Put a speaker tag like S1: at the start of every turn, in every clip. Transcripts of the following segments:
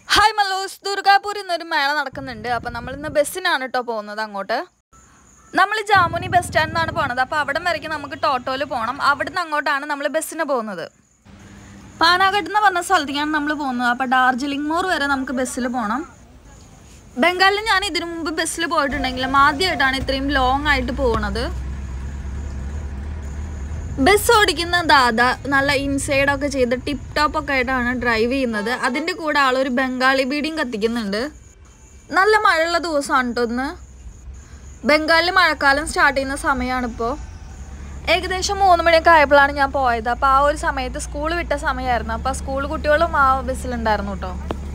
S1: Hi Mallus ദുർഗാപൂരിൽ നിന്നൊരു മേള നടക്കുന്നുണ്ട് അപ്പം നമ്മൾ ഇന്ന് ബസ്സിനാണ് കേട്ടോ പോകുന്നത് അങ്ങോട്ട് നമ്മൾ ജാമുനി ബസ് സ്റ്റാൻഡിൽ നിന്നാണ് പോകുന്നത് അപ്പോൾ അവിടം വരയ്ക്ക് നമുക്ക് ടോട്ടോയിൽ പോകണം അവിടുന്ന് അങ്ങോട്ടാണ് നമ്മൾ ബസ്സിന് പോകുന്നത് പാനാഘട്ട് എന്ന് പറഞ്ഞ സ്ഥലത്തേക്കാണ് നമ്മൾ പോകുന്നത് അപ്പോൾ ഡാർജിലിംഗ് മോർ വരെ നമുക്ക് ബസ്സിൽ പോകണം ബംഗാളിൽ ഞാൻ ഇതിനു മുമ്പ് ബസ്സിൽ പോയിട്ടുണ്ടെങ്കിലും ആദ്യമായിട്ടാണ് ഇത്രയും ലോങ് ആയിട്ട് പോകുന്നത് ബസ് ഓടിക്കുന്ന ദാദ നല്ല ഇൻസൈഡ് ഒക്കെ ചെയ്ത് ടിപ്പ് ടോപ്പ് ഒക്കെ ആയിട്ടാണ് ഡ്രൈവ് ചെയ്യുന്നത് അതിൻ്റെ കൂടെ ആളൊരു ബംഗാളി ബീഡിയും കത്തിക്കുന്നുണ്ട് നല്ല മഴയുള്ള ദിവസമാണ് കേട്ടോ ഇന്ന് ബംഗാളിൽ മഴക്കാലം സ്റ്റാർട്ട് ചെയ്യുന്ന സമയമാണിപ്പോൾ ഏകദേശം മൂന്ന് മണിയൊക്കെ ആയപ്പോഴാണ് ഞാൻ പോയത് അപ്പോൾ ആ ഒരു സമയത്ത് സ്കൂൾ വിട്ട സമയമായിരുന്നു അപ്പോൾ സ്കൂൾ കുട്ടികളും ആ ബസ്സിലുണ്ടായിരുന്നു കേട്ടോ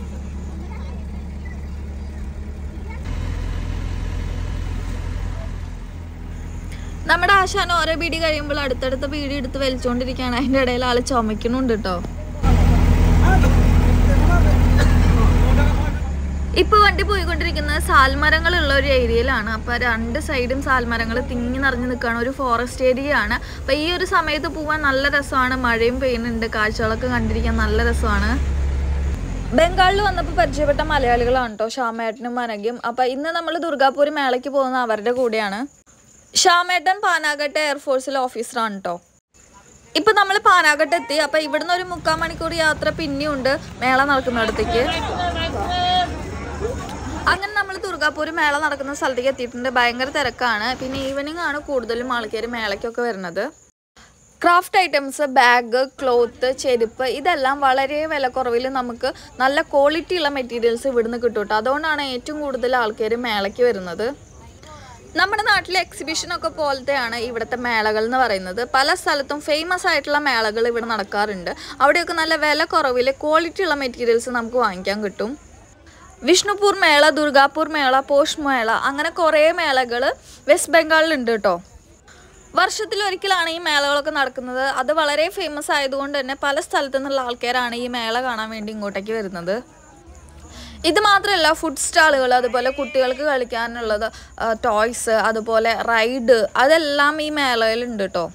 S1: നമ്മുടെ ആശാൻ ഓരോ ബീഡി കഴിയുമ്പോൾ അടുത്തടുത്ത ബീഡി എടുത്ത് വലിച്ചുകൊണ്ടിരിക്കുകയാണ് അതിൻ്റെ ഇടയിൽ ആൾ ചുമക്കണുണ്ട് കേട്ടോ ഇപ്പൊ വണ്ടി പോയിക്കൊണ്ടിരിക്കുന്നത് സാൽമരങ്ങളുള്ള ഒരു ഏരിയയിലാണ് അപ്പൊ രണ്ട് സൈഡും സാൽമരങ്ങൾ തിങ്ങി നിറഞ്ഞു നിൽക്കുകയാണ് ഒരു ഫോറസ്റ്റ് ഏരിയ ആണ് അപ്പൊ ഈ ഒരു സമയത്ത് പോവാൻ നല്ല രസമാണ് മഴയും പെയ്യുന്നുണ്ട് കാഴ്ചകളൊക്കെ കണ്ടിരിക്കാൻ നല്ല രസമാണ് ബംഗാളിൽ വന്നപ്പോൾ പരിചയപ്പെട്ട മലയാളികളാണ് കേട്ടോ ശ്യാമേട്ടനും മനകിയും അപ്പൊ ഇന്ന് നമ്മൾ ദുർഗാപൂർ മേളയ്ക്ക് പോകുന്ന അവരുടെ കൂടെയാണ് ശ്യാമേട്ടൻ പാനാഘട്ട് എയർഫോഴ്സിലെ ഓഫീസറാണ് കേട്ടോ ഇപ്പൊ നമ്മൾ പാനാഘട്ട് എത്തി അപ്പൊ ഇവിടുന്ന് ഒരു മുക്കാൽ മണിക്കൂർ യാത്ര പിന്നെയുണ്ട് മേള നടക്കുന്നിടത്തേക്ക് അങ്ങനെ നമ്മൾ ദുർഗാപൂർ മേള നടക്കുന്ന സ്ഥലത്തേക്ക് എത്തിയിട്ടുണ്ട് ഭയങ്കര തിരക്കാണ് പിന്നെ ഈവനിങ് ആണ് കൂടുതലും ആൾക്കാർ മേളയ്ക്കൊക്കെ വരുന്നത് ക്രാഫ്റ്റ് ഐറ്റംസ് ബാഗ് ക്ലോത്ത് ചെരുപ്പ് ഇതെല്ലാം വളരെ വിലക്കുറവിൽ നമുക്ക് നല്ല ക്വാളിറ്റി ഉള്ള മെറ്റീരിയൽസ് ഇവിടുന്ന് കിട്ടും കേട്ടോ അതുകൊണ്ടാണ് ഏറ്റവും കൂടുതൽ ആൾക്കാർ മേളയ്ക്ക് വരുന്നത് നമ്മുടെ നാട്ടിലെ എക്സിബിഷൻ ഒക്കെ പോലത്തെയാണ് ഇവിടുത്തെ മേളകൾ എന്ന് പറയുന്നത് പല സ്ഥലത്തും ഫേമസ് ആയിട്ടുള്ള മേളകൾ ഇവിടെ നടക്കാറുണ്ട് അവിടെയൊക്കെ നല്ല വില കുറവിൽ ക്വാളിറ്റി ഉള്ള മെറ്റീരിയൽസ് നമുക്ക് വാങ്ങിക്കാൻ കിട്ടും വിഷ്ണുപൂർ മേള ദുർഗാപൂർ മേള പോഷ് മേള അങ്ങനെ കുറേ മേളകൾ വെസ്റ്റ് ബംഗാളിലുണ്ട് കേട്ടോ വർഷത്തിൽ ഒരിക്കലാണ് ഈ മേളകളൊക്കെ നടക്കുന്നത് അത് വളരെ ഫേമസ് ആയതുകൊണ്ട് തന്നെ പല സ്ഥലത്തു നിന്നുള്ള ആൾക്കാരാണ് ഈ മേള കാണാൻ വേണ്ടി ഇങ്ങോട്ടേക്ക് വരുന്നത് ഇത് മാത്രമല്ല ഫുഡ് സ്റ്റാളുകൾ അതുപോലെ കുട്ടികൾക്ക് കളിക്കാനുള്ളത് ടോയ്സ് അതുപോലെ റൈഡ് അതെല്ലാം ഈ മേളയിലുണ്ട് കേട്ടോ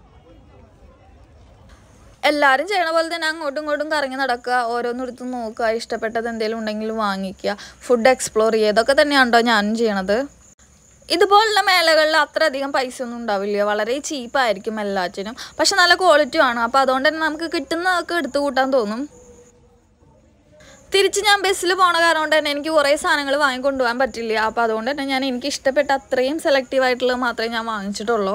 S1: എല്ലാവരും ചെയ്യണ പോലെ തന്നെ അങ്ങോട്ടും ഇങ്ങോട്ടും കറങ്ങി നടക്കുക ഓരോന്നെടുത്ത് നോക്കുക ഇഷ്ടപ്പെട്ടത് എന്തെങ്കിലും ഉണ്ടെങ്കിൽ വാങ്ങിക്കുക ഫുഡ് എക്സ്പ്ലോർ ചെയ്യുക ഇതൊക്കെ തന്നെയാണ് കേട്ടോ ഞാനും ചെയ്യണത് ഇതുപോലുള്ള മേളകളിൽ അത്ര അധികം പൈസ ഒന്നും ഉണ്ടാവില്ല വളരെ ചീപ്പായിരിക്കും എല്ലാറ്റിനും പക്ഷെ നല്ല ക്വാളിറ്റി ആണ് അപ്പോൾ അതുകൊണ്ട് തന്നെ നമുക്ക് കിട്ടുന്നതൊക്കെ എടുത്തു കൂട്ടാൻ തോന്നും തിരിച്ച് ഞാൻ ബസ്സിൽ പോണ കാരണം കൊണ്ട് തന്നെ എനിക്ക് കുറേ സാധനങ്ങൾ വാങ്ങിക്കൊണ്ടുപോകാൻ പറ്റില്ല അപ്പോൾ അതുകൊണ്ട് തന്നെ ഞാൻ എനിക്ക് ഇഷ്ടപ്പെട്ട അത്രയും സെലക്റ്റീവ് ആയിട്ടുള്ളത് മാത്രമേ ഞാൻ വാങ്ങിച്ചിട്ടുള്ളൂ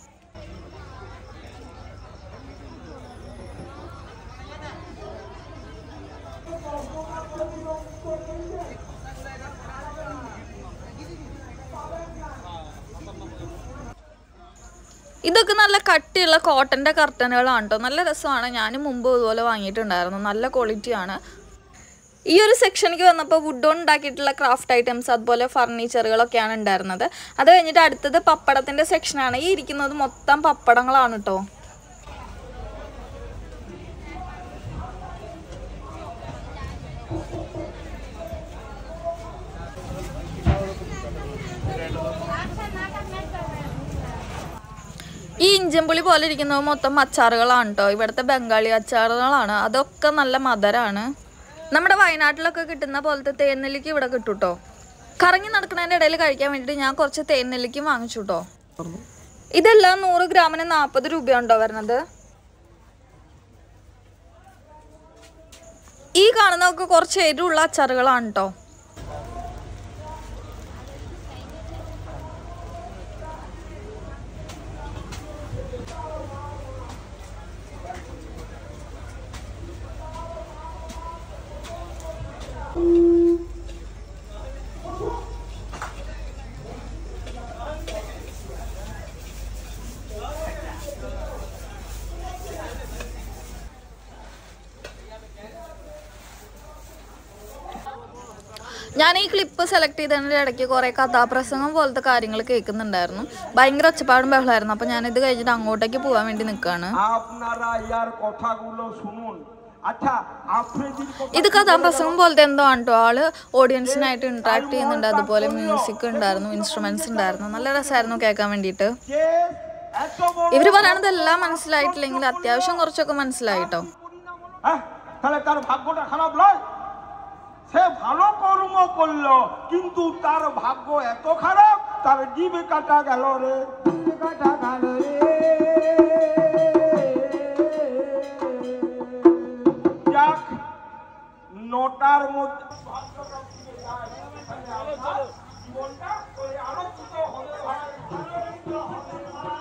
S1: ഇതൊക്കെ നല്ല കട്ടിയുള്ള കോട്ടൻ്റെ കർട്ടനുകളാണ് കേട്ടോ നല്ല രസമാണ് ഞാൻ മുമ്പ് ഇതുപോലെ വാങ്ങിയിട്ടുണ്ടായിരുന്നു നല്ല ക്വാളിറ്റിയാണ് ഈ ഒരു സെക്ഷനിലേക്ക് വന്നപ്പോൾ വുഡ് കൊണ്ട് ഉണ്ടാക്കിയിട്ടുള്ള ക്രാഫ്റ്റ് ഐറ്റംസ് അതുപോലെ ഫർണിച്ചറുകളൊക്കെയാണ് ഉണ്ടായിരുന്നത് അത് കഴിഞ്ഞിട്ട് അടുത്തത് പപ്പടത്തിൻ്റെ സെക്ഷനാണ് ഈ ഇരിക്കുന്നത് മൊത്തം പപ്പടങ്ങളാണ് കേട്ടോ ഈ ഇഞ്ചമ്പുളി പോലെ ഇരിക്കുന്നത് മൊത്തം അച്ചാറുകളാണ് കേട്ടോ ഇവിടുത്തെ ബംഗാളി അച്ചാറുകളാണ് അതൊക്കെ നല്ല മധുരമാണ് നമ്മുടെ വയനാട്ടിലൊക്കെ കിട്ടുന്ന പോലത്തെ തേൻനെല്ലിക്ക് ഇവിടെ കിട്ടും കേട്ടോ കറങ്ങി നടക്കുന്നതിൻ്റെ ഇടയിൽ കഴിക്കാൻ വേണ്ടിയിട്ട് ഞാൻ കുറച്ച് തേൻനെല്ലിക്കും വാങ്ങിച്ചു കേട്ടോ ഇതെല്ലാം നൂറ് ഗ്രാമിന് നാൽപ്പത് രൂപയുണ്ടോ വരുന്നത് ഈ കാണുന്നതൊക്കെ കുറച്ച് എരിവുള്ള അച്ചാറുകളാണ് കേട്ടോ ഞാൻ ഈ ക്ലിപ്പ് സെലക്ട് ചെയ്തതിൻ്റെ ഇടയ്ക്ക് കുറേ കഥാപ്രസംഗം പോലത്തെ കാര്യങ്ങൾ കേൾക്കുന്നുണ്ടായിരുന്നു ഭയങ്കര ഒച്ചപ്പാടും ബഹളമായിരുന്നു അപ്പോൾ ഞാനിത് കഴിഞ്ഞിട്ട് അങ്ങോട്ടേക്ക് പോകാൻ വേണ്ടി നിൽക്കുകയാണ്
S2: আপনারা ইয়ার কথাগুলো শুনুন আচ্ছা আফ্রিদির কথা
S1: ഇത് കഥാപ്രസംഗം പോലത്തെ എന്തോ ആണ് കേട്ടോ ആള് ഓഡിയൻസിനായിട്ട് ഇന്ററാക്ട് ചെയ്യുന്നുണ്ട് അതുപോലെ മ്യൂസിക് ഉണ്ടായിരുന്നു ഇൻസ്ട്രുമെന്റ്സ് ഉണ്ടായിരുന്നു നല്ല രസമായിരുന്നു കേൾക്കാൻ വേണ്ടിയിട്ട്
S2: যে এত বড়
S1: ഇവര് പറയണത് എല്ലാം മനസ്സിലായിട്ടില്ലെങ്കിൽ അത്യാവശ്യം കുറച്ചൊക്കെ മനസ്സിലായിട്ടോ
S2: হ্যাঁ তাহলে তার ভাগ্যটা খারাপ নয় সে করলো কিন্তু তার ভাগ্য এত খারাপ তার জিভে কাটা গেল রে জিভে কাটা গেল রে যাক নটার মধ্যে জীবনটা ওই আলোকিত হতে হয় আলোকিত হতে হয়।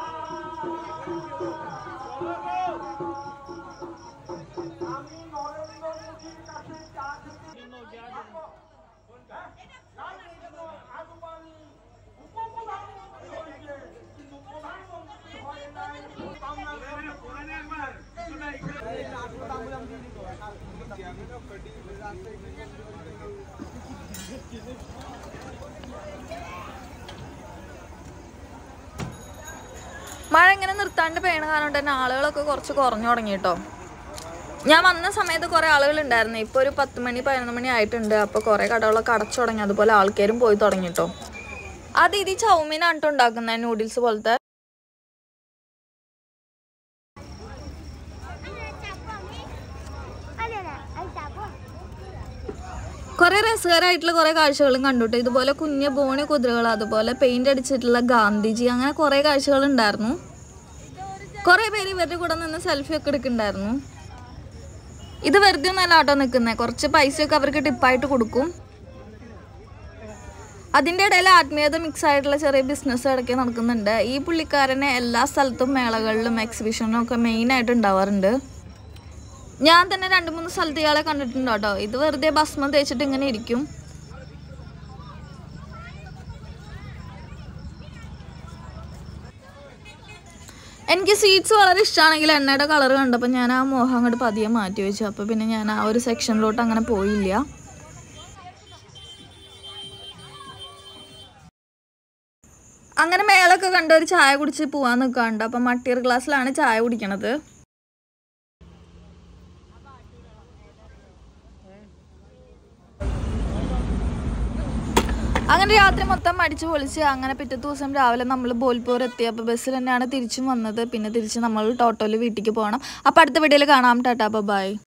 S2: আমি নরেন্দ্র মোদীর কাছে চা খেতে পারবো। হ্যাঁ? রাজনীতি আদবানি উপপ্রধানমন্ত্রী হয়েছে, কিন্তু প্রধানমন্ত্রী হয় নাই। বাংলাদেশের
S1: മഴ ഇങ്ങനെ നിർത്താണ്ട് പെയ്യണ കാരണം തന്നെ ആളുകളൊക്കെ കുറച്ച് കുറഞ്ഞു തുടങ്ങി കേട്ടോ ഞാൻ വന്ന സമയത്ത് കുറേ ആളുകൾ ഉണ്ടായിരുന്നു ഇപ്പോൾ ഒരു പത്ത് മണി പതിനൊന്ന് മണി ആയിട്ടുണ്ട് അപ്പോൾ കുറേ കടകളൊക്കെ അടച്ചു തുടങ്ങി അതുപോലെ ആൾക്കാരും പോയി തുടങ്ങി കേട്ടോ അത് ഇത് ചൗമീനാണ് കേട്ടോ ഉണ്ടാക്കുന്നത് നൂഡിൽസ് പോലത്തെ കുറേ രസകരമായിട്ടുള്ള കുറേ കാഴ്ചകളും കണ്ടുട്ടോ ഇതുപോലെ കുഞ്ഞ് ബോണി കുതിരകൾ അതുപോലെ പെയിന്റ് അടിച്ചിട്ടുള്ള ഗാന്ധിജി അങ്ങനെ കുറേ കാഴ്ചകൾ ഉണ്ടായിരുന്നു കുറേ പേര് ഇവരുടെ കൂടെ നിന്ന് സെൽഫി ഒക്കെ എടുക്കുന്നുണ്ടായിരുന്നു ഇത് വെറുതെ ഒന്നല്ല കേട്ടോ നിൽക്കുന്നത് കുറച്ച് പൈസയൊക്കെ അവർക്ക് ടിപ്പായിട്ട് കൊടുക്കും അതിൻ്റെ ഇടയിൽ ആത്മീയത മിക്സ് ആയിട്ടുള്ള ചെറിയ ബിസിനസ് ഇടയ്ക്ക് നടക്കുന്നുണ്ട് ഈ പുള്ളിക്കാരനെ എല്ലാ സ്ഥലത്തും മേളകളിലും എക്സിബിഷനും ഒക്കെ മെയിനായിട്ട് ഉണ്ടാവാറുണ്ട് ഞാൻ തന്നെ രണ്ട് മൂന്ന് സ്ഥലത്ത് ഇയാളെ കണ്ടിട്ടുണ്ട് കേട്ടോ ഇത് വെറുതെ ഭസ്മം തേച്ചിട്ട് ഇങ്ങനെ ഇരിക്കും എനിക്ക് സ്വീറ്റ്സ് വളരെ ഇഷ്ടമാണെങ്കിൽ എണ്ണയുടെ കളർ കണ്ടപ്പോൾ ഞാൻ ആ മോഹം അങ്ങോട്ട് പതിയെ മാറ്റി വെച്ചു അപ്പോൾ പിന്നെ ഞാൻ ആ ഒരു സെക്ഷനിലോട്ട് അങ്ങനെ പോയില്ല അങ്ങനെ മേളൊക്കെ കണ്ട് ഒരു ചായ കുടിച്ച് പോവാൻ നിൽക്കാണ്ട് അപ്പം മട്ടിയർ ഗ്ലാസ്സിലാണ് ചായ കുടിക്കണത് അങ്ങനെ രാത്രി മൊത്തം അടിച്ചു പൊളിച്ച് അങ്ങനെ പിറ്റേ ദിവസം രാവിലെ നമ്മൾ ബോൽപൂർ എത്തി അപ്പോൾ ബസ്സിൽ തന്നെയാണ് തിരിച്ചും വന്നത് പിന്നെ തിരിച്ച് നമ്മൾ ടോട്ടോയിൽ വീട്ടിലേക്ക് പോകണം അപ്പോൾ അടുത്ത വീഡിയോയിൽ കാണാം ടാറ്റാ ബൈ